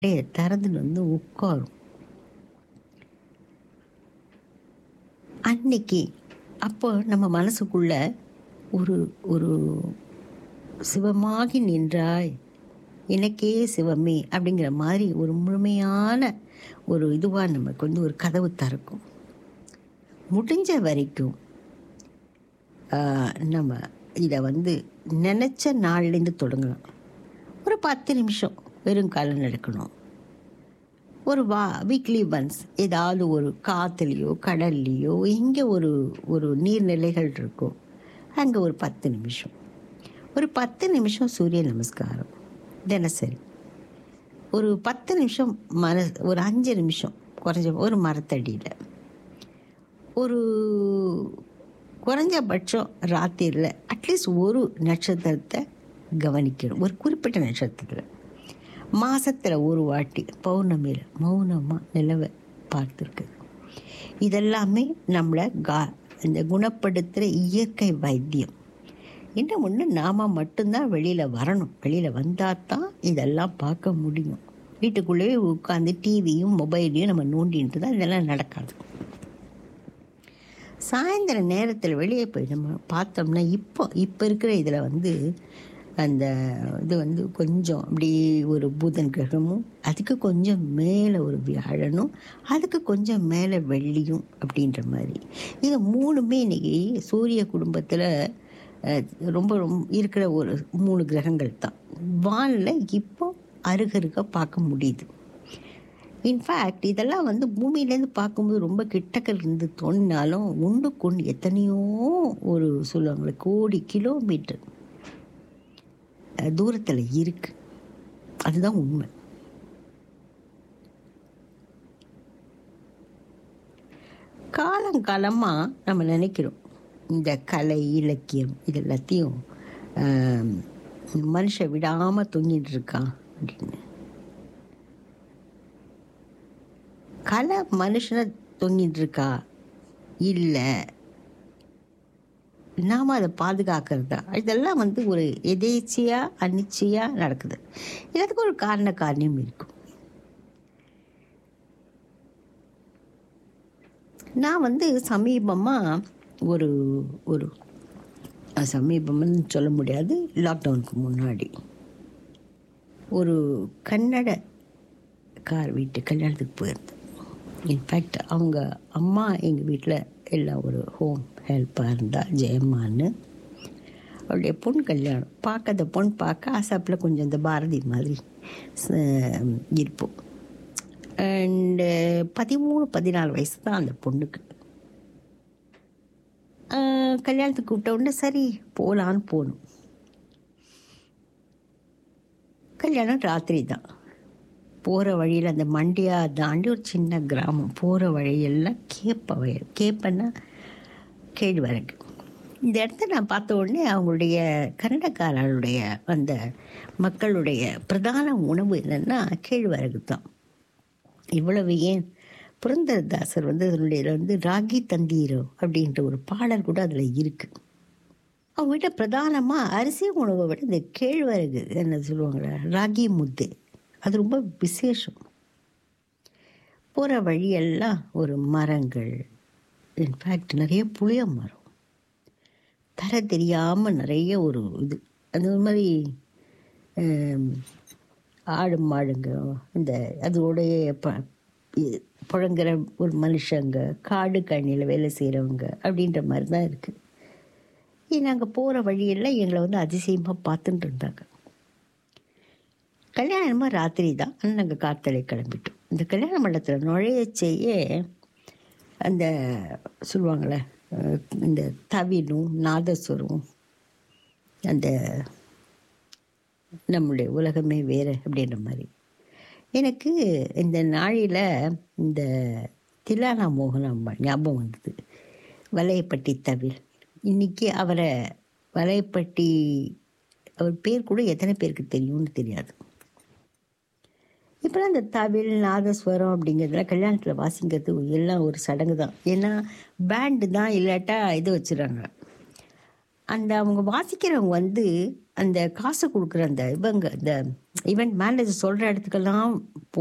அப்படியே திறந்துட்டு வந்து உட்காரும் அன்னைக்கு அப்போ நம்ம மனசுக்குள்ள ஒரு ஒரு சிவமாகி நின்றாய் எனக்கே சிவமே அப்படிங்கிற மாதிரி ஒரு முழுமையான ஒரு இதுவாக நமக்கு வந்து ஒரு கதவு திறக்கும் முடிஞ்ச வரைக்கும் ஆஹ், நம்ம இதை வந்து நினச்ச நாள்லேருந்து தொடங்கலாம் ஒரு பத்து நிமிஷம் வெறும் காலை நடக்கணும் ஒரு வா வீக்லி ஒன்ஸ் ஏதாவது ஒரு காற்றுலையோ கடல்லையோ இங்கே ஒரு ஒரு நீர்நிலைகள் இருக்கும் அங்கே ஒரு பத்து நிமிஷம் ஒரு பத்து நிமிஷம் சூரிய நமஸ்காரம் தினசரி ஒரு பத்து நிமிஷம் மன ஒரு அஞ்சு நிமிஷம் குறைஞ்ச ஒரு மரத்தடியில் ஒரு குறைஞ்சபட்சம் ராத்திரியில் அட்லீஸ்ட் ஒரு நட்சத்திரத்தை கவனிக்கணும் ஒரு குறிப்பிட்ட நட்சத்திரத்தில் மாசத்துல ஒரு வாட்டி பௌர்ணமியில் மௌனமாக நிலவை பார்த்துருக்கு இதெல்லாமே நம்மளை கா இந்த குணப்படுத்துகிற இயற்கை வைத்தியம் என்ன ஒன்று நாம் மட்டும்தான் வெளியில் வரணும் வெளியில் வந்தால் தான் இதெல்லாம் பார்க்க முடியும் வீட்டுக்குள்ளேயே உட்காந்து டிவியும் மொபைலையும் நம்ம நோண்டின்ட்டு தான் இதெல்லாம் நடக்காது சாயந்தர நேரத்தில் வெளியே போய் நம்ம பார்த்தோம்னா இப்போ இப்போ இருக்கிற இதில் வந்து அந்த இது வந்து கொஞ்சம் அப்படி ஒரு புதன் கிரகமும் அதுக்கு கொஞ்சம் மேலே ஒரு வியாழனும் அதுக்கு கொஞ்சம் மேலே வெள்ளியும் அப்படின்ற மாதிரி இது மூணுமே இன்னைக்கு சூரிய குடும்பத்தில் அஹ், ரொம்ப ரொம்ப இருக்கிற ஒரு மூணு கிரகங்கள் தான் வானில் இப்போ அருகருக பார்க்க முடியுது இன்ஃபேக்ட் இதெல்லாம் வந்து பூமியிலேருந்து பார்க்கும்போது ரொம்ப கிட்டக்க இருந்து தோணினாலும் ஒன்றுக்கு ஒன்று எத்தனையோ ஒரு சொல்லுவாங்களே கோடி கிலோமீட்டர் தூரத்தில் இருக்கு அதுதான் உண்மை காலங்காலமாக நம்ம நினைக்கிறோம் இந்த கலை இலக்கியம் இது எல்லாத்தையும் ஆம், மனுஷன் விடாமல் தொங்கிட்டு இருக்கான் அப்படின்னு கலை மனுஷனை தொங்கிட்டு இருக்கா இல்லை நாம் அதை பாதுகாக்கிறதா இதெல்லாம் வந்து ஒரு எதேச்சியாக அனிச்சையாக நடக்குது எல்லாத்துக்கும் ஒரு காரண காரியம் இருக்கும் நான் வந்து சமீபமாக ஒரு ஒரு சமீபம்னு சொல்ல முடியாது லாக்டவுனுக்கு முன்னாடி ஒரு கன்னட கார் வீட்டு கல்யாணத்துக்கு போயிருந்தேன் இன்ஃபேக்ட் அவங்க அம்மா எங்கள் வீட்டில் எல்லாம் ஒரு ஹோம் ஹெல்ப்பாக இருந்தா ஜெயம்மான்னு அவளுடைய பொண்ணு கல்யாணம் பார்க்க அந்த பொண்ணு பார்க்க ஆசாப்பில் கொஞ்சம் இந்த பாரதி மாதிரி ச- இருப்போம் அண்டு பதிமூணு பதினாலு வயசு தான் அந்த பொண்ணுக்கு ஆஹ் கல்யாணத்துக்கு கூப்பிட்ட உடனே சரி போகலான்னு போகணும் கல்யாணம் ராத்திரி தான் போகிற வழியில் அந்த மண்டியா தாண்டி ஒரு சின்ன கிராமம் போகிற வழியெல்லாம் கேப்ப வயல் கேப்பன்னா கேழ்வரகு இந்த இடத்த நான் பார்த்த உடனே அவங்களுடைய கன்னடக்காரர்களுடைய அந்த மக்களுடைய பிரதான உணவு என்னென்னா கேழ்வரகு தான் இவ்வளவு ஏன் புரந்தரதாசர் வந்து அதனுடைய வந்து ராகி தந்தீரோ அப்படின்ற ஒரு பாடல் கூட அதில் இருக்குது அவங்க வீட்டில் பிரதானமாக அரிசி உணவை விட இந்த கேழ்வரகு என்ன சொல்லுவாங்களே ராகி முத்து அது ரொம்ப விசேஷம் போகிற வழியெல்லாம் ஒரு மரங்கள் இன்ஃபேக்ட் நிறைய புளிய மரம் தர தெரியாமல் நிறைய ஒரு இது அந்த மாதிரி ஆம், ஆடு மாடுங்க இந்த அதோடைய ப இ- புழங்குற ஒரு மனுஷங்க காடு கண்ணியில் வேலை செய்கிறவங்க அப்படின்ற மாதிரி தான் இருக்குது நாங்கள் போகிற வழியெல்லாம் எங்களை வந்து அதிசயமாக பார்த்துட்டு இருந்தாங்க கல்யாணமாக ராத்திரி தான் ஆனால் நாங்கள் காத்தலை கிளம்பிட்டோம் இந்த கல்யாண மண்டபத்தில் நுழைய செய்ய அந்த சொல்லுவாங்களே அஹ், இந்த தவிலும் நாதஸ்வரம் அந்த நம்முடைய உலகமே வேறு அப்படின்ற மாதிரி எனக்கு இந்த நாளில் இந்த திலானா மோகன் அம்மா ஞாபகம் வந்தது வலையப்பட்டி தவில் இன்னைக்கு அவரை வலையப்பட்டி அவர் பேர் கூட எத்தனை பேருக்கு தெரியும்னு தெரியாது இப்போலாம் இந்த தவில் நாதஸ்வரம் அப்படிங்கிறதுலாம் கல்யாணத்தில் வாசிக்கிறது எல்லாம் ஒரு சடங்கு தான் ஏன்னா பேண்டு தான் இல்லாட்டா இது வச்சுறாங்க அந்த அவங்க வாசிக்கிறவங்க வந்து அந்த காசு கொடுக்குற அந்த இவங்க இந்த ஈவெண்ட் மேனேஜர் சொல்கிற இடத்துக்கெல்லாம்